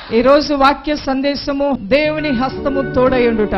ఈ రోజు వాక్య సందేశము దేవుని హస్తము తోడయుండుట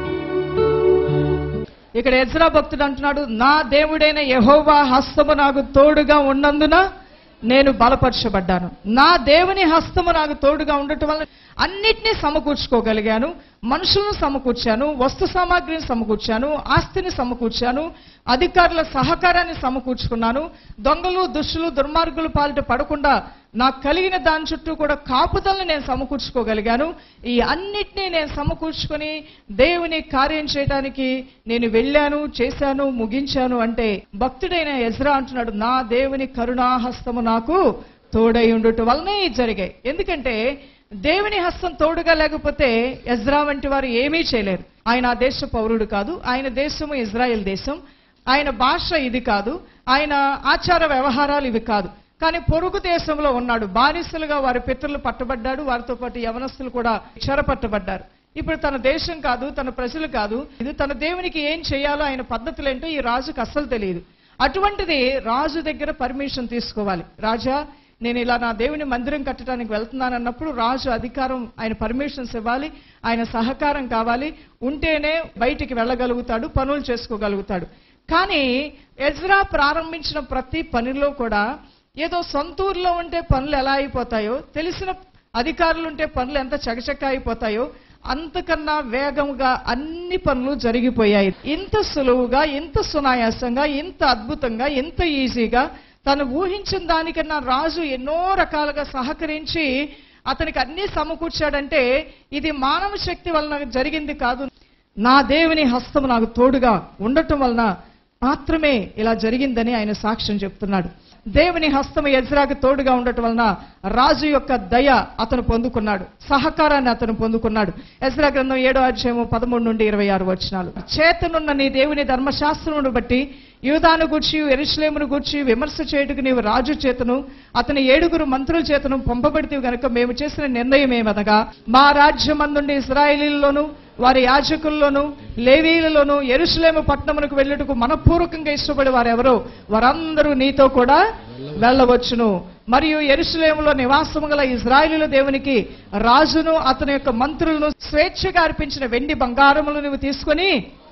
ఇక్కడ ఎజ్రా భక్తుడు అంటున్నాడు నా దేవుడైన యెహోవా హస్తము నాకు తోడుగా ఉన్నందున నేను బలపరచబడ్డాను నా దేవుని హస్తము నాకు తోడుగా ఉండటం వల్ల అన్నిటినీ సమకూర్చుకోగలిగాను మనుషులను సమకూర్చాను వస్తు సామాగ్రిని సమకూర్చాను ఆస్తిని సమకూర్చాను అధికారుల సహకారాన్ని సమకూర్చుకున్నాను దొంగలు దుష్టులు దుర్మార్గులు పాలిట పడకుండా నాకు కలిగిన దాని చుట్టూ కూడా కాపుదలను నేను సమకూర్చుకోగలిగాను ఈ అన్నిటినీ నేను సమకూర్చుకొని దేవుని కార్యం చేయడానికి నేను వెళ్ళాను చేశాను ముగించాను అంటే భక్తుడైన ఎజ్రా అంటున్నాడు నా దేవుని కరుణాహస్తము నాకు తోడై ఉండటం వల్లనే ఇది జరిగాయి ఎందుకంటే దేవుని హస్తం తోడుగా లేకపోతే ఎజ్రా వంటి వారు ఏమీ చేయలేరు ఆయన ఆ దేశ పౌరుడు కాదు ఆయన దేశము ఇజ్రాయెల్ దేశం ఆయన భాష ఇది కాదు ఆయన ఆచార వ్యవహారాలు ఇవి కాదు కానీ పొరుగు దేశంలో ఉన్నాడు బానిసలుగా వారి పితరులు పట్టబడ్డాడు వారితో పాటు యవనస్తులు కూడా చెరపట్టబడ్డారు ఇప్పుడు తన దేశం కాదు తన ప్రజలు కాదు ఇది తన దేవునికి ఏం చేయాలో ఆయన పద్ధతులు ఏంటో ఈ రాజుకు అస్సలు తెలియదు అటువంటిది రాజు దగ్గర పర్మిషన్ తీసుకోవాలి రాజా నేను ఇలా నా దేవుని మందిరం కట్టడానికి వెళ్తున్నాను అన్నప్పుడు రాజు అధికారం ఆయన పర్మిషన్స్ ఇవ్వాలి ఆయన సహకారం కావాలి ఉంటేనే బయటికి వెళ్ళగలుగుతాడు పనులు చేసుకోగలుగుతాడు కానీ ఎజ్రా ప్రారంభించిన ప్రతి పనిలో కూడా ఏదో సొంత ఊర్లో ఉంటే పనులు ఎలా అయిపోతాయో తెలిసిన అధికారులు ఉంటే పనులు ఎంత చకచక అయిపోతాయో అంతకన్నా వేగంగా అన్ని పనులు జరిగిపోయాయి ఇంత సులువుగా ఇంత సునాయాసంగా ఇంత అద్భుతంగా ఇంత ఈజీగా తను ఊహించిన దానికన్నా రాజు ఎన్నో రకాలుగా సహకరించి అతనికి అన్ని సమకూర్చాడంటే ఇది మానవ శక్తి వలన జరిగింది కాదు నా దేవుని హస్తము నాకు తోడుగా ఉండటం వలన మాత్రమే ఇలా జరిగిందని ఆయన సాక్ష్యం చెప్తున్నాడు దేవుని హస్తము ఎజ్రాకు తోడుగా ఉండటం వలన రాజు యొక్క దయ అతను పొందుకున్నాడు సహకారాన్ని అతను పొందుకున్నాడు ఎజ్రా గ్రంథం ఏడో అధ్యాయము పదమూడు నుండి ఇరవై ఆరు వచనాలు చేతనున్న నీ దేవుని ధర్మశాస్త్రమును బట్టి యూదాను గూర్చి ఎరుషులేమును గూర్చి విమర్శ చేయుటకు నీవు రాజు చేతను అతని ఏడుగురు మంత్రుల చేతను పంపబడితే గనుక మేము చేసిన నిర్ణయం ఏమనగా మా రాజ్యమందుండి ఇస్రాయేలీల్లోను వారి యాజకుల్లోను లేవీలలోను ఎరుషులేము పట్టణమునకు వెళ్ళుటకు మనపూర్వకంగా ఇష్టపడి వారెవరో వారందరూ నీతో కూడా వెళ్ళవచ్చును మరియు ఎరుషులేములో నివాసము గల ఇజ్రాయిలుల దేవునికి రాజును అతని యొక్క మంత్రులను స్వేచ్ఛగా అర్పించిన వెండి బంగారములు నువ్వు తీసుకొని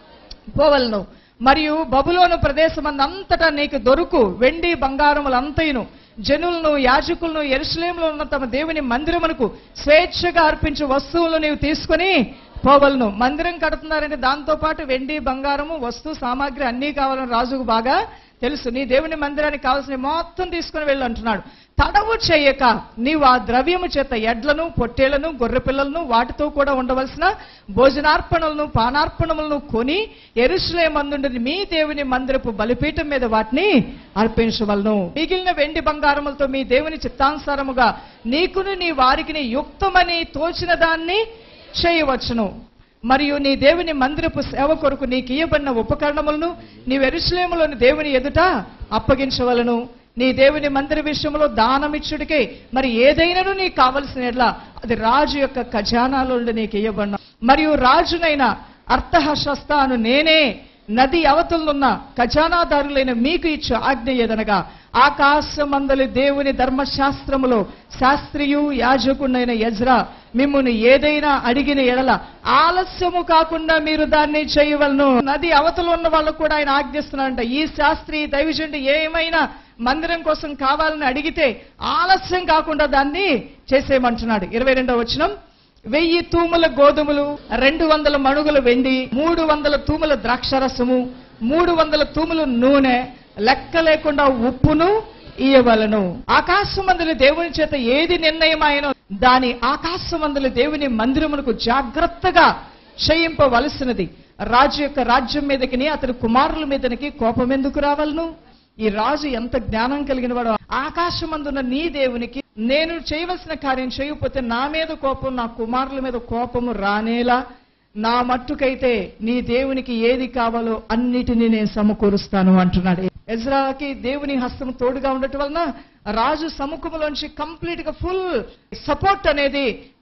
పోవలను మరియు బబులోను ప్రదేశమందంతటా నీకు దొరుకు వెండి బంగారములంతయును జనులను యాజకులను ఎరుసలేంలో ఉన్న తమ దేవుని మందిరమునకు స్వేచ్ఛగా అర్పించు వస్తువులు నీవు తీసుకొని పోవలను మందిరం కడుతున్నారంటే దాంతో పాటు వెండి బంగారము వస్తు సామాగ్రి అన్నీ కావాలని రాజుకు బాగా తెలుసు నీ దేవుని మందిరానికి కావాల్సిన మొత్తం తీసుకుని వెళ్ళు అంటున్నాడు తడవు చేయక నీవు ఆ ద్రవ్యము చేత ఎడ్లను పొట్టేళ్లను గొర్రె పిల్లలను వాటితో కూడా ఉండవలసిన భోజనార్పణలను పానార్పణములను కొని ఎరుసలే మందుండి మీ దేవుని మందిరపు బలిపీఠం మీద వాటిని అర్పించవలను మిగిలిన వెండి బంగారములతో మీ దేవుని చిత్తానుసారముగా నీకును నీ వారికి యుక్తమని తోచిన దాన్ని చేయవచ్చును మరియు నీ దేవుని మందిరపు సేవ కొరకు నీకు ఇయ్యబడిన ఉపకరణములను నీ వెరుసలేములోని దేవుని ఎదుట అప్పగించవలను నీ దేవుని మందిర విషయంలో దానమిచ్చుడికే మరి ఏదైనాను నీకు కావలసిన ఎడ్ల అది రాజు యొక్క ఖజానాలో నుండి నీకు ఇయ్యబడిన మరియు రాజునైన అర్థహశస్తాను నేనే నది అవతలున్న ఖజానాదారులైన మీకు ఇచ్చు ఆజ్ఞ ఏదనగా ఆకాశమందలి దేవుని ధర్మశాస్త్రములో శాస్త్రియు యాజకుడైన యజ్రా మిమ్మును ఏదైనా అడిగిన ఎడల ఆలస్యము కాకుండా మీరు దాన్ని చేయవలను నది అవతల ఉన్న వాళ్ళకు కూడా ఆయన ఆజ్ఞిస్తున్నారంట ఈ శాస్త్రి దైవజండి ఏమైనా మందిరం కోసం కావాలని అడిగితే ఆలస్యం కాకుండా దాన్ని చేసేయమంటున్నాడు ఇరవై రెండవ వచనం వెయ్యి తూముల గోధుమలు రెండు వందల మణుగుల వెండి మూడు వందల తూముల ద్రాక్షరసము మూడు వందల తూములు నూనె లెక్క లేకుండా ఉప్పును ఇయ్యవలను ఆకాశమందుల దేవుని చేత ఏది నిర్ణయమైనో దాని ఆకాశమందుల దేవుని మందిరమునకు జాగ్రత్తగా చేయింపవలసినది రాజు యొక్క రాజ్యం మీదకిని అతని కుమారుల మీదనికి కోపం ఎందుకు రావాలను ఈ రాజు ఎంత జ్ఞానం కలిగిన వాడు ఆకాశమందున్న నీ దేవునికి నేను చేయవలసిన కార్యం చేయకపోతే నా మీద కోపం నా కుమారుల మీద కోపము రానేలా నా మట్టుకైతే నీ దేవునికి ఏది కావాలో అన్నిటినీ నేను సమకూరుస్తాను అంటున్నాడు ఎజ్రాకి దేవుని హస్తం తోడుగా ఉండటం వలన రాజు సముఖములోంచి కంప్లీట్ గా ఫుల్ సపోర్ట్ అనేది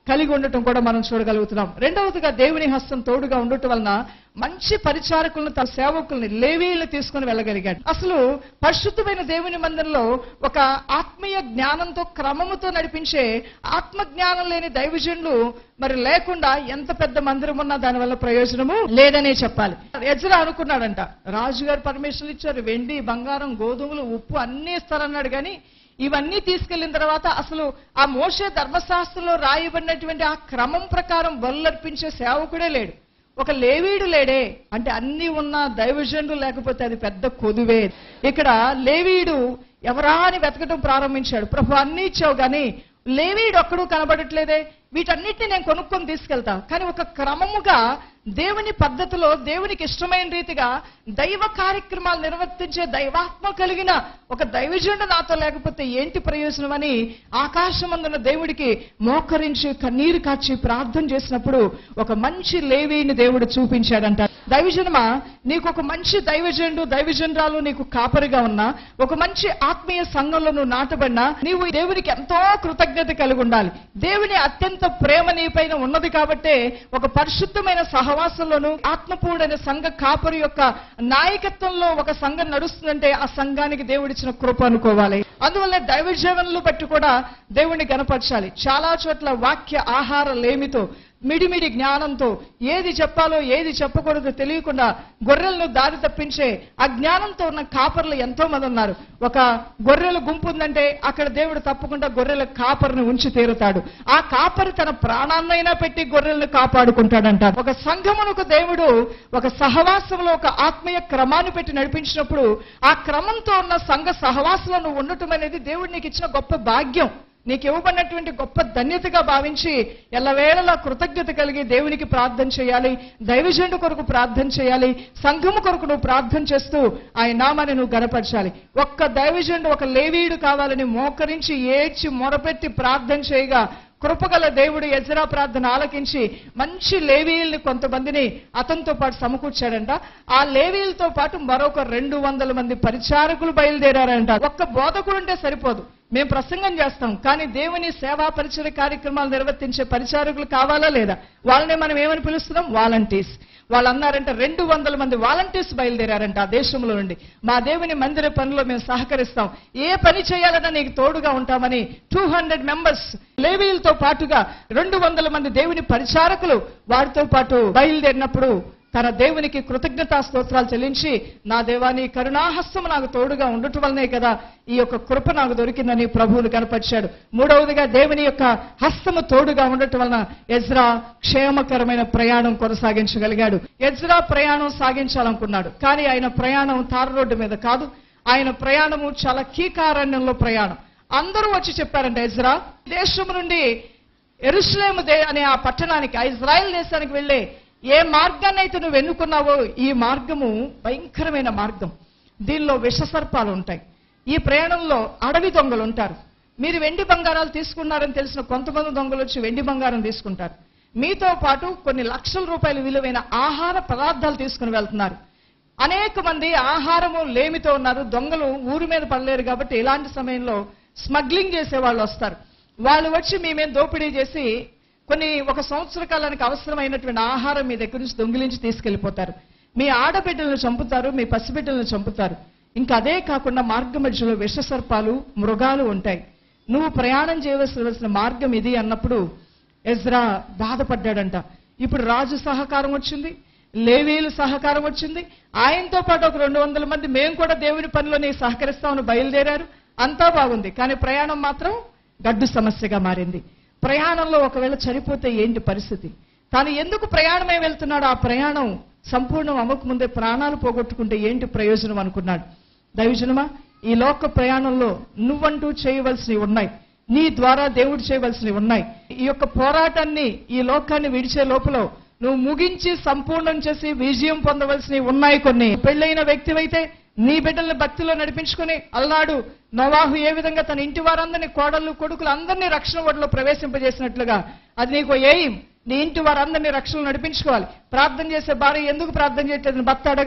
కలిగి ఉండటం కూడా మనం చూడగలుగుతున్నాం రెండవదిగా దేవుని హస్తం తోడుగా ఉండటం వలన మంచి పరిచారకులను తన సేవకుల్ని లేవీలు తీసుకుని వెళ్ళగలిగాడు అసలు పరిశుద్ధమైన దేవుని మందిరంలో ఒక ఆత్మీయ జ్ఞానంతో క్రమముతో నడిపించే ఆత్మ జ్ఞానం లేని దైవజనులు మరి లేకుండా ఎంత పెద్ద మందిరం ఉన్నా దానివల్ల ప్రయోజనము లేదనే చెప్పాలి ఎజ్రా అనుకున్నాడంట రాజుగారు పర్మిషన్ ఇచ్చారు వెండి బంగారం గోధుమలు ఉప్పు అన్ని ఇస్తారన్నాడు కానీ ఇవన్నీ తీసుకెళ్లిన తర్వాత అసలు ఆ మోసే ధర్మశాస్త్రంలో రాయబడినటువంటి ఆ క్రమం ప్రకారం బలులర్పించే సేవకుడే లేడు ఒక లేవీడు లేడే అంటే అన్ని ఉన్న దైవజనుడు లేకపోతే అది పెద్ద కొదువే ఇక్కడ లేవీడు ఎవరా అని వెతకటం ప్రారంభించాడు ప్రభు అన్ని ఇచ్చావు కానీ లేవీడు ఒక్కడు కనబడట్లేదే వీటన్నిటిని నేను కొనుక్కొని తీసుకెళ్తా కానీ ఒక క్రమముగా దేవుని పద్ధతిలో దేవునికి ఇష్టమైన రీతిగా దైవ కార్యక్రమాలు నిర్వర్తించే దైవాత్మ కలిగిన ఒక దైవజనుడు నాతో లేకపోతే ఏంటి ప్రయోజనం అని ఆకాశమందున్న దేవుడికి మోకరించి కన్నీరు కాచి ప్రార్థన చేసినప్పుడు ఒక మంచి లేవీని దేవుడు చూపించాడంట దైవజనమా నీకు ఒక మంచి దైవజనుడు దైవజనరాలు నీకు కాపరిగా ఉన్నా ఒక మంచి ఆత్మీయ సంఘంలో నువ్వు నాటబడినా నీవు దేవునికి ఎంతో కృతజ్ఞత కలిగి ఉండాలి దేవుని అత్యంత ప్రేమ నీ పైన ఉన్నది కాబట్టే ఒక పరిశుద్ధమైన సహవాసంలోను ఆత్మపూడైన సంఘ కాపరి యొక్క నాయకత్వంలో ఒక సంఘం నడుస్తుందంటే ఆ సంఘానికి దేవుడిచ్చిన కృప అనుకోవాలి అందువల్ల దైవ జీవనలు బట్టి కూడా దేవుణ్ణి గనపరచాలి చాలా చోట్ల వాక్య ఆహార లేమితో మిడిమిడి జ్ఞానంతో ఏది చెప్పాలో ఏది చెప్పకూడదో తెలియకుండా గొర్రెలను దారి తప్పించే ఆ జ్ఞానంతో ఉన్న కాపర్లు ఎంతో మంది ఉన్నారు ఒక గొర్రెల గుంపు ఉందంటే అక్కడ దేవుడు తప్పకుండా గొర్రెల కాపరిని ఉంచి తీరుతాడు ఆ కాపరి తన ప్రాణాన్నైనా పెట్టి గొర్రెలను కాపాడుకుంటాడంట ఒక సంఘమునకు దేవుడు ఒక సహవాసంలో ఒక ఆత్మీయ క్రమాన్ని పెట్టి నడిపించినప్పుడు ఆ క్రమంతో ఉన్న సంఘ సహవాసంలో నువ్వు ఉండటం అనేది దేవుడు నీకు ఇచ్చిన గొప్ప భాగ్యం నీకు ఇవ్వబడినటువంటి గొప్ప ధన్యతగా భావించి ఎల్లవేళలా కృతజ్ఞత కలిగి దేవునికి ప్రార్థన చేయాలి దైవజనుడు కొరకు ప్రార్థన చేయాలి సంఘము కొరకు నువ్వు ప్రార్థన చేస్తూ ఆయన నామాన్ని నువ్వు గనపరచాలి ఒక్క దైవజనుడు ఒక లేవీయుడు కావాలని మోకరించి ఏడ్చి మొరపెట్టి ప్రార్థన చేయగా కృపగల దేవుడు ఎజరా ప్రార్థన ఆలకించి మంచి లేవీయుల్ని కొంతమందిని అతనితో పాటు సమకూర్చాడంట ఆ లేవీయులతో పాటు మరొక రెండు వందల మంది పరిచారకులు బయలుదేరారంట ఒక్క బోధకుడు ఉంటే సరిపోదు మేము ప్రసంగం చేస్తాం కానీ దేవుని సేవా పరిచయ కార్యక్రమాలు నిర్వర్తించే పరిచారకులు కావాలా లేదా వాళ్ళని మనం ఏమని పిలుస్తున్నాం వాలంటీర్స్ వాళ్ళు అన్నారంట రెండు వందల మంది వాలంటీర్స్ బయలుదేరారంట ఆ దేశంలో నుండి మా దేవుని మందిర పనిలో మేము సహకరిస్తాం ఏ పని చేయాలన్నా నీకు తోడుగా ఉంటామని టూ హండ్రెడ్ మెంబర్స్ లేవీలతో పాటుగా రెండు వందల మంది దేవుని పరిచారకులు వారితో పాటు బయలుదేరినప్పుడు తన దేవునికి కృతజ్ఞతా స్తోత్రాలు చెల్లించి నా దేవాని కరుణాహస్తం నాకు తోడుగా ఉండటం వల్లనే కదా ఈ యొక్క కృప నాకు దొరికిందని ప్రభువును కనపరిచాడు మూడవదిగా దేవుని యొక్క హస్తము తోడుగా ఉండటం వలన ఎజ్రా క్షేమకరమైన ప్రయాణం కొనసాగించగలిగాడు ఎజ్రా ప్రయాణం సాగించాలనుకున్నాడు కానీ ఆయన ప్రయాణం తార రోడ్డు మీద కాదు ఆయన ప్రయాణము చాలా కీకారణ్యంలో ప్రయాణం అందరూ వచ్చి చెప్పారంట ఎజ్రా దేశం నుండి ఎరుసలేము దే అనే ఆ పట్టణానికి ఆ ఇజ్రాయెల్ దేశానికి వెళ్ళే ఏ మార్గాన్ని అయితే నువ్వు ఎన్నుకున్నావో ఈ మార్గము భయంకరమైన మార్గం దీనిలో విషసర్పాలు ఉంటాయి ఈ ప్రయాణంలో అడవి దొంగలు ఉంటారు మీరు వెండి బంగారాలు తీసుకున్నారని తెలిసిన కొంతమంది దొంగలు వచ్చి వెండి బంగారం తీసుకుంటారు మీతో పాటు కొన్ని లక్షల రూపాయల విలువైన ఆహార పదార్థాలు తీసుకుని వెళ్తున్నారు అనేక మంది ఆహారము లేమితో ఉన్నారు దొంగలు ఊరి మీద పడలేరు కాబట్టి ఇలాంటి సమయంలో స్మగ్లింగ్ చేసే వాళ్ళు వస్తారు వాళ్ళు వచ్చి మీ మీద దోపిడీ చేసి కొన్ని ఒక సంవత్సర కాలానికి అవసరమైనటువంటి ఆహారం మీ దగ్గర నుంచి దొంగిలించి తీసుకెళ్లిపోతారు మీ ఆడబిడ్డలను చంపుతారు మీ పసిబిడ్డలను చంపుతారు ఇంకా అదే కాకుండా మార్గ మధ్యలో విషసర్పాలు మృగాలు ఉంటాయి నువ్వు ప్రయాణం చేయవలసిన మార్గం ఇది అన్నప్పుడు ఎజ్రా బాధపడ్డాడంట ఇప్పుడు రాజు సహకారం వచ్చింది లేవీలు సహకారం వచ్చింది ఆయనతో పాటు ఒక రెండు వందల మంది మేము కూడా దేవుని పనిలో నీ సహకరిస్తామని బయలుదేరారు అంతా బాగుంది కానీ ప్రయాణం మాత్రం గడ్డు సమస్యగా మారింది ప్రయాణంలో ఒకవేళ చనిపోతే ఏంటి పరిస్థితి తాను ఎందుకు ప్రయాణమే వెళ్తున్నాడు ఆ ప్రయాణం సంపూర్ణం అవ్వకముందే ప్రాణాలు పోగొట్టుకుంటే ఏంటి ప్రయోజనం అనుకున్నాడు దైవజనమా ఈ లోక ప్రయాణంలో నువ్వంటూ చేయవలసినవి ఉన్నాయి నీ ద్వారా దేవుడు చేయవలసినవి ఉన్నాయి ఈ యొక్క పోరాటాన్ని ఈ లోకాన్ని విడిచే లోపల నువ్వు ముగించి సంపూర్ణం చేసి విజయం పొందవలసినవి ఉన్నాయి కొన్ని పెళ్ళైన వ్యక్తివైతే నీ బిడ్డల్ని భక్తిలో నడిపించుకుని అల్లాడు నవాహు ఏ విధంగా తన ఇంటి వారందరినీ కోడళ్ళు కొడుకులు అందరినీ రక్షణ ఒడిలో ప్రవేశింపజేసినట్లుగా అది నీకు ఎయిమ్ నీ ఇంటి వారందరినీ రక్షణ నడిపించుకోవాలి ప్రార్థన చేసే భార్య ఎందుకు ప్రార్థన చేయట్లేదని భర్త అడగాలి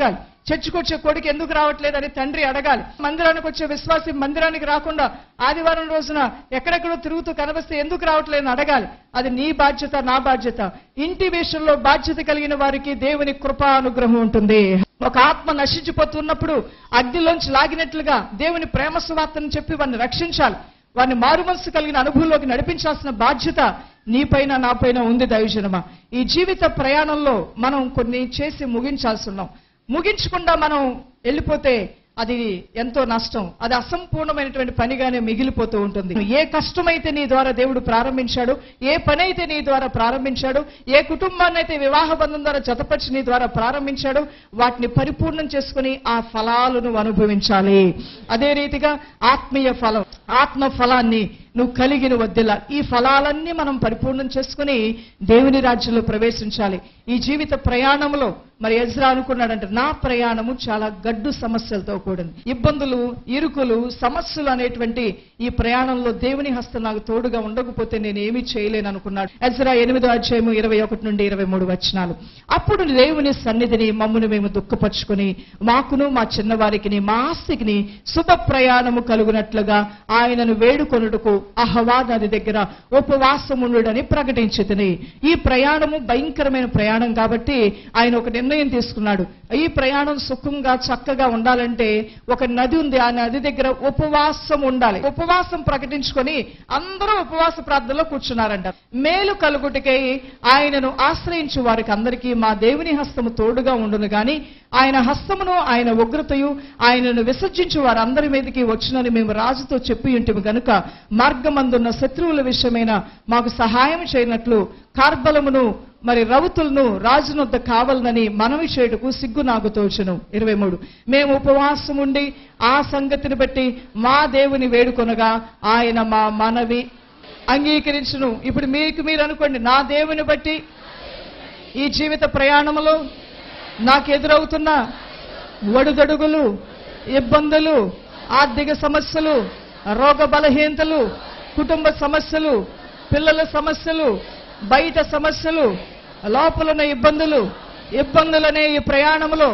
చర్చికి వచ్చే కొడుకు ఎందుకు రావట్లేదని తండ్రి అడగాలి మందిరానికి వచ్చే విశ్వాసి మందిరానికి రాకుండా ఆదివారం రోజున ఎక్కడెక్కడో తిరుగుతూ కనిపిస్తే ఎందుకు రావట్లేదని అడగాలి అది నీ బాధ్యత నా బాధ్యత ఇంటి విషయంలో బాధ్యత కలిగిన వారికి దేవుని కృపా అనుగ్రహం ఉంటుంది ఒక ఆత్మ నశించిపోతున్నప్పుడు అగ్నిలోంచి లాగినట్లుగా దేవుని ప్రేమ సువార్తను చెప్పి వారిని రక్షించాలి వారిని మారుమనసు కలిగిన అనుభవంలోకి నడిపించాల్సిన బాధ్యత నీపైన నాపైన ఉంది దైవజనమా ఈ జీవిత ప్రయాణంలో మనం కొన్ని చేసి ముగించాల్సి ఉన్నాం ముగించకుండా మనం వెళ్ళిపోతే అది ఎంతో నష్టం అది అసంపూర్ణమైనటువంటి పనిగానే మిగిలిపోతూ ఉంటుంది ఏ కష్టమైతే నీ ద్వారా దేవుడు ప్రారంభించాడు ఏ పని అయితే నీ ద్వారా ప్రారంభించాడు ఏ కుటుంబాన్ని అయితే వివాహ బంధం ద్వారా జతపరిచి నీ ద్వారా ప్రారంభించాడు వాటిని పరిపూర్ణం చేసుకుని ఆ ఫలాలను అనుభవించాలి అదే రీతిగా ఆత్మీయ ఫలం ఆత్మ ఫలాన్ని నువ్వు కలిగిన వద్దిలా ఈ ఫలాలన్నీ మనం పరిపూర్ణం చేసుకుని దేవుని రాజ్యంలో ప్రవేశించాలి ఈ జీవిత ప్రయాణంలో మరి ఎజ్రా అనుకున్నాడంటే నా ప్రయాణము చాలా గడ్డు సమస్యలతో కూడింది ఇబ్బందులు ఇరుకులు సమస్యలు అనేటువంటి ఈ ప్రయాణంలో దేవుని హస్తం నాకు తోడుగా ఉండకపోతే నేను ఏమీ చేయలేను అనుకున్నాడు ఎజ్రా ఎనిమిదో అధ్యాయము ఇరవై ఒకటి నుండి ఇరవై మూడు వచనాలు అప్పుడు దేవుని సన్నిధిని మమ్మును మేము దుఃఖపరుచుకొని మాకును మా చిన్నవారికి మా ఆస్తికిని శుభ ప్రయాణము కలుగునట్లుగా ఆయనను వేడుకొనుటకు అహవా నది దగ్గర ఉపవాసముండుడని ప్రకటించితిని ఈ ప్రయాణము భయంకరమైన ప్రయాణం కాబట్టి ఆయన ఒక నిర్ణయం తీసుకున్నాడు ఈ ప్రయాణం సుఖంగా చక్కగా ఉండాలంటే ఒక నది ఉంది ఆ నది దగ్గర ఉపవాసం ఉండాలి ఉపవాసం ప్రకటించుకొని అందరూ ఉపవాస ప్రార్థనలో కూర్చున్నారంట మేలు కలుగుటికై ఆయనను ఆశ్రయించు వారికి అందరికీ మా దేవుని హస్తము తోడుగా ఉండును గాని ఆయన హస్తమును ఆయన ఉగ్రతయు ఆయనను విసర్జించు వారందరి మీదకి వచ్చునని మేము రాజుతో చెప్పి ఉంటిమి గనుక మార్గమందున్న శత్రువుల విషయమైన మాకు సహాయం చేయనట్లు కార్బలమును మరి రౌతులను రాజునొద్ద కావాలనని మనవి చేయుటకు సిగ్గు నాకు తోచును ఇరవై మూడు మేము ఉపవాసం ఉండి ఆ సంగతిని బట్టి మా దేవుని వేడుకొనగా ఆయన మా మనవి అంగీకరించును ఇప్పుడు మీకు మీరు అనుకోండి నా దేవుని బట్టి ఈ జీవిత ప్రయాణంలో నాకు ఎదురవుతున్న ఒడుదడుగులు ఇబ్బందులు ఆర్థిక సమస్యలు రోగ బలహీనతలు కుటుంబ సమస్యలు పిల్లల సమస్యలు బయట సమస్యలు లోపలున్న ఇబ్బందులు ఇబ్బందులనే ఈ ప్రయాణంలో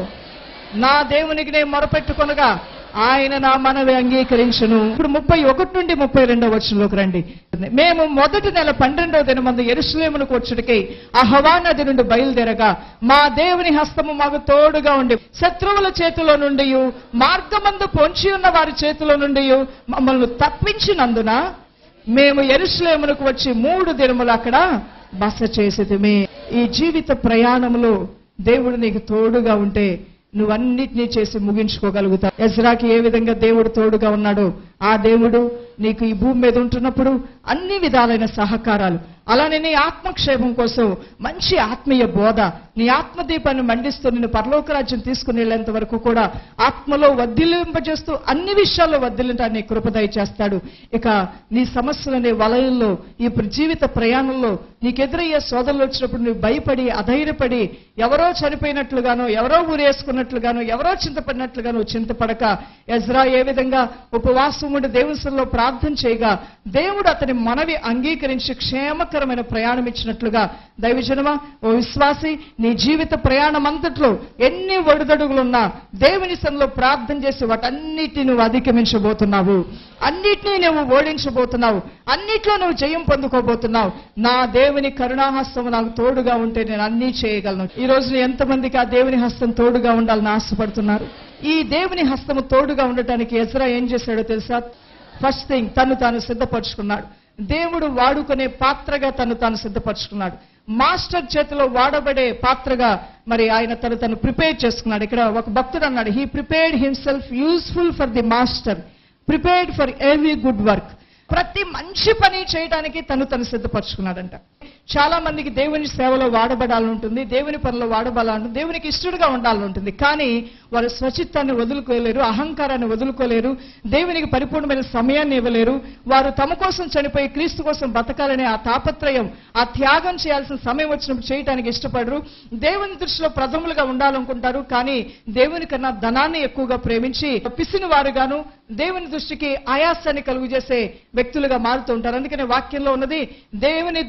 నా దేవునికి నేను మొరపెట్టుకొనగా ఆయన నా మనవి అంగీకరించును ఇప్పుడు ముప్పై ఒకటి నుండి ముప్పై రెండవ వచనంలోకి రండి మేము మొదటి నెల పన్నెండవ దినమందు ఎరుసలేమునకు వచ్చుడికై అహవా నది నుండి బయలుదేరగా మా దేవుని హస్తము మాకు తోడుగా ఉండి శత్రువుల చేతిలో నుండి మార్గమందు పొంచి ఉన్న వారి చేతిలో నుండి మమ్మల్ని తప్పించినందున మేము ఎరుసలేమునకు వచ్చి మూడు దినములు అక్కడ బస చేసేదిమే ఈ జీవిత ప్రయాణంలో దేవుడు నీకు తోడుగా ఉంటే నువ్వన్నిటినీ చేసి ముగించుకోగలుగుతావు ఎజ్రాకి ఏ విధంగా దేవుడు తోడుగా ఉన్నాడో ఆ దేవుడు నీకు ఈ భూమి మీద ఉంటున్నప్పుడు అన్ని విధాలైన సహకారాలు అలానే నీ ఆత్మక్షేమం కోసం మంచి ఆత్మీయ బోధ నీ ఆత్మదీపాన్ని మండిస్తూ నిన్ను పరలోక రాజ్యం తీసుకుని వెళ్ళేంత వరకు కూడా ఆత్మలో వర్ధిల్లింపజేస్తూ అన్ని విషయాల్లో వర్ధిల్లింటాన్ని నీ కృపదయ చేస్తాడు ఇక నీ సమస్యలనే వలయంలో ఈ ప్ర- జీవిత ప్రయాణంలో నీకెదురయ్యే సోదరులు వచ్చినప్పుడు నువ్వు భయపడి అధైర్యపడి ఎవరో చనిపోయినట్లుగానో ఎవరో ఊరేసుకున్నట్లుగానో ఎవరో చింతపడినట్లుగానో చింతపడక ఎజ్రా ఏ విధంగా ఉపవాసం ఉండి దేవుని సన్నిధిలో ప్రార్థన చేయగా దేవుడు అతని మనవి అంగీకరించి క్షేమకరమైన ప్రయాణం ఇచ్చినట్లుగా దైవజనమా ఓ విశ్వాసి నీ జీవిత ప్రయాణం అంతట్లో ఎన్ని ఒడిదడుగులున్నా దేవుని సన్నిధిలో ప్రార్థన చేసి వాటన్నిటిని నువ్వు అధిగమించబోతున్నావు అన్నిటినీ నువ్వు ఓడించబోతున్నావు అన్నిట్లో నువ్వు జయం పొందుకోబోతున్నావు నా దేవుని కరుణాహస్తం నాకు తోడుగా ఉంటే నేను అన్నీ చేయగలను ఈ రోజున ఎంతమందికి ఆ దేవుని హస్తం తోడుగా ఉండాలని ఆశపడుతున్నారు ఈ దేవుని హస్తము తోడుగా ఉండటానికి ఎజ్రా ఏం చేశాడో తెలుసా ఫస్ట్ థింగ్ తను తాను సిద్ధపరచుకున్నాడు దేవుడు వాడుకునే పాత్రగా తను తాను సిద్ధపరచుకున్నాడు మాస్టర్ చేతిలో వాడబడే పాత్రగా మరి ఆయన తను తను ప్రిపేర్ చేసుకున్నాడు ఇక్కడ ఒక భక్తుడు అన్నాడు he prepared himself useful for the master prepared for every good work ప్రతి మంచి పని చేయడానికి తను తను సిద్ధపరచుకున్నాడంట చాలా మందికి దేవుని సేవలో వాడబడాలని ఉంటుంది దేవుని పనిలో వాడబడాలంటుంది దేవునికి ఇష్టడుగా ఉండాలని ఉంటుంది కానీ వారు స్వచిత్తాన్ని వదులుకోలేరు అహంకారాన్ని వదులుకోలేరు దేవునికి పరిపూర్ణమైన సమయాన్ని ఇవ్వలేరు వారు తమ కోసం చనిపోయి క్రీస్తు కోసం బతకాలనే ఆ తాపత్రయం ఆ త్యాగం చేయాల్సిన సమయం వచ్చినప్పుడు చేయడానికి ఇష్టపడరు దేవుని దృష్టిలో ప్రథములుగా ఉండాలనుకుంటారు కానీ దేవుని కన్నా ధనాన్ని ఎక్కువగా ప్రేమించి పిసిని వారుగాను దేవుని దృష్టికి ఆయాసాన్ని కలుగు చేసే వ్యక్తులుగా మారుతూ ఉంటారు అందుకనే వాక్యంలో ఉన్నది దేవుని దృష్టిలో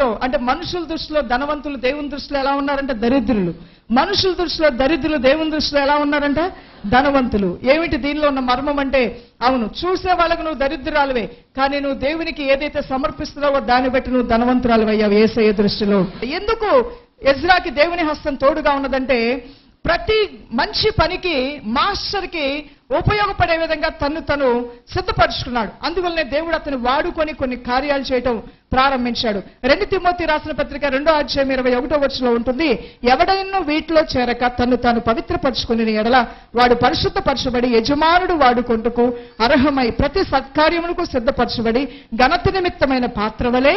అంటే మనుషుల దృష్టిలో ధనవంతులు దేవుని దృష్టిలో ఎలా ఉన్నారంటే దరిద్రులు మనుషుల దృష్టిలో దరిద్రులు దేవుని దృష్టిలో ఎలా ఉన్నారంట ధనవంతులు ఏమిటి దీనిలో ఉన్న మర్మం అంటే అవును చూసే వాళ్ళకు నువ్వు దరిద్రురాలువే కానీ నువ్వు దేవునికి ఏదైతే సమర్పిస్తున్నావో దాన్ని బట్టి నువ్వు ధనవంతురాలు అయ్యావు ఏసయ్య దృష్టిలో ఎందుకు ఎజ్రాకి దేవుని హస్తం తోడుగా ఉన్నదంటే ప్రతి మంచి పనికి మాస్టర్కి ఉపయోగపడే విధంగా తను తను సిద్ధపరుచుకున్నాడు అందువల్లనే దేవుడు అతను వాడుకొని కొన్ని కార్యాలు చేయటం ప్రారంభించాడు రెండు తిమ్మోతి రాసిన పత్రిక రెండో అధ్యాయం ఇరవై ఒకటో వచ్చులో ఉంటుంది ఎవడైనా వీటిలో చేరక తను తాను పవిత్రపరచుకుని ఎడల వాడు పరిశుద్ధపరచబడి యజమానుడు వాడుకొంటుకు అర్హమై ప్రతి సత్కార్యములకు సిద్ధపరచబడి ఘనత నిమిత్తమైన పాత్ర వలె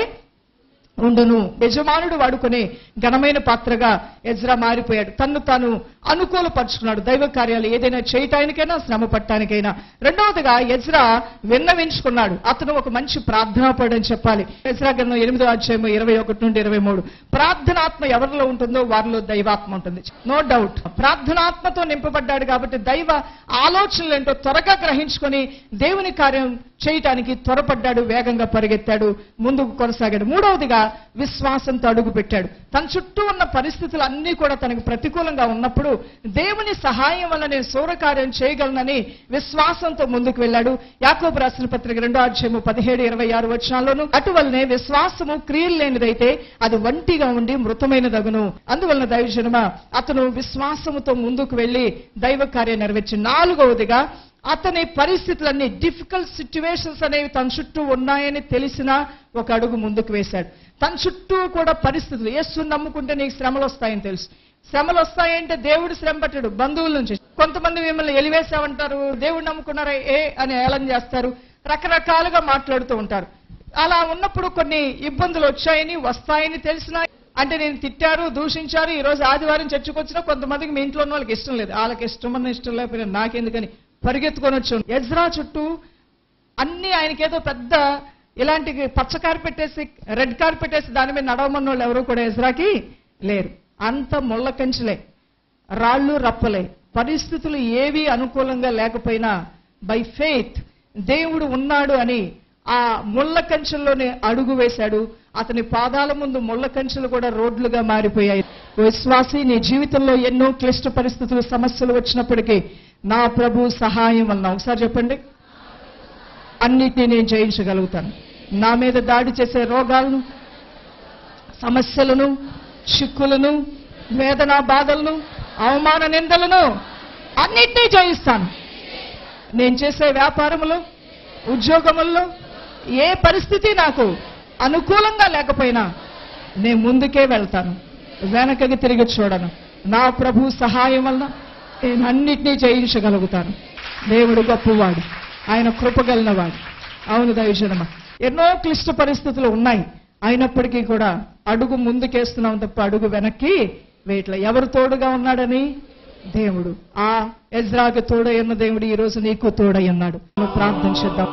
ఉండును యజమానుడు వాడుకునే ఘనమైన పాత్రగా ఎజ్రా మారిపోయాడు తన్ను తాను అనుకూలపరుచుకున్నాడు దైవ కార్యాలు ఏదైనా చేయటానికైనా శ్రమ పట్టడానికైనా రెండవదిగా ఎజ్రా విన్నవించుకున్నాడు అతను ఒక మంచి ప్రార్థనాపడు అని చెప్పాలి ఎజ్రా గ్రంథం ఎనిమిదో అధ్యాయం ఇరవై ఒకటి నుండి ఇరవై మూడు ప్రార్థనాత్మ ఎవరిలో ఉంటుందో వారిలో దైవాత్మ ఉంటుంది నో డౌట్ ప్రార్థనాత్మతో నింపబడ్డాడు కాబట్టి దైవ ఆలోచనలు ఏంటో త్వరగా గ్రహించుకొని దేవుని కార్యం చేయటానికి త్వరపడ్డాడు వేగంగా పరిగెత్తాడు ముందుకు కొనసాగాడు మూడవదిగా విశ్వాసంతో అడుగు పెట్టాడు తన చుట్టూ ఉన్న పరిస్థితులు అన్నీ కూడా తనకు ప్రతికూలంగా ఉన్నప్పుడు దేవుని సహాయం వల్ల నేను సూరకార్యం చేయగలనని విశ్వాసంతో ముందుకు వెళ్ళాడు యాకోబు రాసిన పత్రిక రెండో అధ్యాయము పదిహేడు ఇరవై ఆరు వచనాల్లోను అటువలనే విశ్వాసము క్రియలు లేనిదైతే అది వంటిగా ఉండి మృతమైనదగును అందువలన దైవజనమ అతను విశ్వాసముతో ముందుకు వెళ్లి దైవ కార్యం నెరవేర్చి నాలుగవదిగా అతని పరిస్థితులన్నీ డిఫికల్ట్ సిచ్యువేషన్స్ అనేవి తన చుట్టూ ఉన్నాయని తెలిసిన ఒక అడుగు ముందుకు వేశాడు తన చుట్టూ కూడా పరిస్థితులు యేసు నమ్ముకుంటే నీకు శ్రమలు వస్తాయని తెలుసు శ్రమలు వస్తాయంటే దేవుడు శ్రమ పట్టాడు బంధువుల నుంచి కొంతమంది మిమ్మల్ని ఎలివేసామంటారు దేవుడు నమ్ముకున్నారా ఏ అని ఏలం చేస్తారు రకరకాలుగా మాట్లాడుతూ ఉంటారు అలా ఉన్నప్పుడు కొన్ని ఇబ్బందులు వచ్చాయని వస్తాయని తెలిసిన అంటే నేను తిట్టారు దూషించారు ఈ రోజు ఆదివారం చర్చకు వచ్చినా కొంతమందికి మీ ఇంట్లో ఉన్న వాళ్ళకి ఇష్టం లేదు వాళ్ళకి ఇష్టం అన్న ఇష్టం లేకపోయినా నాకెందుకని పరిగెత్తుకొని వచ్చాను ఎజ్రా చుట్టూ అన్ని ఆయనకేదో పెద్ద ఇలాంటి పచ్చ కార్పెట్ వేసి రెడ్ కార్పెట్ వేసి దాని మీద నడవమన్న వాళ్ళు ఎవరు కూడా ఎజ్రాకి లేరు అంత ముళ్ళ కంచులే రాళ్ళు రప్పలే పరిస్థితులు ఏవి అనుకూలంగా లేకపోయినా బై ఫెయిత్ దేవుడు ఉన్నాడు అని ఆ ముళ్ళ కంచెల్లోనే అడుగు వేశాడు అతని పాదాల ముందు ముళ్ళ కంచెలు కూడా రోడ్లుగా మారిపోయాయి విశ్వాసి నీ జీవితంలో ఎన్నో క్లిష్ట పరిస్థితులు సమస్యలు వచ్చినప్పటికీ నా ప్రభు సహాయం వలన ఒకసారి చెప్పండి అన్నిటినీ నేను జయించగలుగుతాను నా మీద దాడి చేసే రోగాలను సమస్యలను చిక్కులను వేదన బాధలను అవమాన నిందలను అన్నిటినీ జయిస్తాను నేను చేసే వ్యాపారములో ఉద్యోగముల్లో ఏ పరిస్థితి నాకు అనుకూలంగా లేకపోయినా నేను ముందుకే వెళ్తాను వెనకకి తిరిగి చూడను నా ప్రభు సహాయం వలన నేను అన్నిటినీ జయించగలుగుతాను దేవుడు గొప్పవాడు ఆయన కృపగలిగినవాడు అవును దైవజనమ ఎన్నో క్లిష్ట పరిస్థితులు ఉన్నాయి అయినప్పటికీ కూడా అడుగు ముందుకేస్తున్నాం తప్ప అడుగు వెనక్కి వేయట్లే ఎవరు తోడుగా ఉన్నాడని దేవుడు ఆ ఎజ్రాకి తోడై ఉన్న దేవుడు ఈ రోజు నీకు తోడై ఉన్నాడు నువ్వు ప్రార్థన చేద్దాం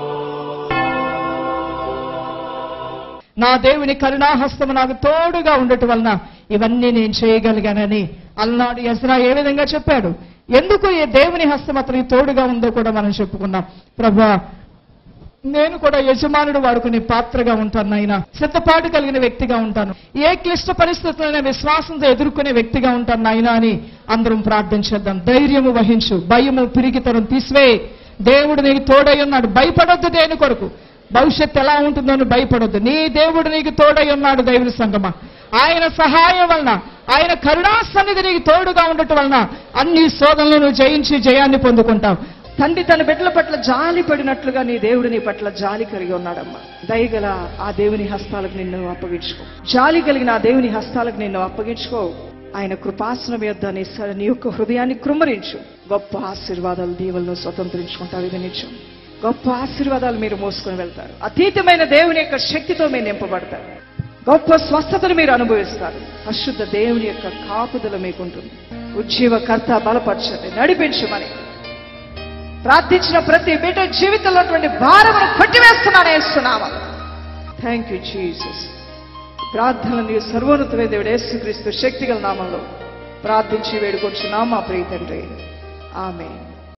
నా దేవుని కరుణాహస్తము నాకు తోడుగా ఉండటం వలన ఇవన్నీ నేను చేయగలిగానని అలనాడు ఎజ్రా ఏ విధంగా చెప్పాడు ఎందుకు ఈ దేవుని హస్తం అతనికి తోడుగా ఉందో కూడా మనం చెప్పుకున్నాం ప్రభా నేను కూడా యజమానుడు వాడుకునే పాత్రగా ఉంటాను నాయన సిద్ధపాటు కలిగిన వ్యక్తిగా ఉంటాను ఏ క్లిష్ట పరిస్థితులైనా విశ్వాసంతో ఎదుర్కొనే వ్యక్తిగా ఉంటాను నాయన అని అందరం ప్రార్థన చేద్దాం ధైర్యము వహించు భయము పిరిగితనం తీసివే దేవుడు నీకు తోడై ఉన్నాడు భయపడొద్దు దేని కొరకు భవిష్యత్తు ఎలా ఉంటుందో అని భయపడొద్దు నీ దేవుడు నీకు తోడై ఉన్నాడు దేవుని సంగమా ఆయన సహాయం వలన ఆయన కరుణా సన్నిధి నీకు తోడుగా ఉండటం వలన అన్ని శోధనలు నువ్వు జయించి జయాన్ని పొందుకుంటావు తండ్రి తన బిడ్డల పట్ల జాలి పడినట్లుగా నీ దేవుడు నీ పట్ల జాలి కలిగి ఉన్నాడమ్మా దయగల ఆ దేవుని హస్తాలకు నిన్ను అప్పగించుకో జాలి కలిగిన ఆ దేవుని హస్తాలకు నిన్ను అప్పగించుకో ఆయన కృపాసనం యొద్ద నీ స- నీ యొక్క హృదయాన్ని కృమ్మరించు గొప్ప ఆశీర్వాదాలు దీవులను స్వతంత్రించుకుంటారు ఇది నిత్యం గొప్ప ఆశీర్వాదాలు మీరు మోసుకొని వెళ్తారు అతీతమైన దేవుని యొక్క శక్తితో మీరు నింపబడతారు గొప్ప స్వస్థతను మీరు అనుభవిస్తారు అశుద్ధ దేవుని యొక్క కాపుదల మీకుంటుంది ఉజ్జీవకర్త బలపరచండి నడిపించమని ప్రార్థించిన ప్రతి బిడ్డ జీవితంలో ఉన్నటువంటి భారమును కొట్టివేస్తున్నాను వేస్తున్నామా థ్యాంక్ యూ జీసస్ ప్రార్థనలు నీ సర్వోన్నతమైన దేవుడు యేసుక్రీస్తు శక్తిగల నామంలో ప్రార్థించి వేడుకొంచున్నాం మా ప్రియ తండ్రి ఆమె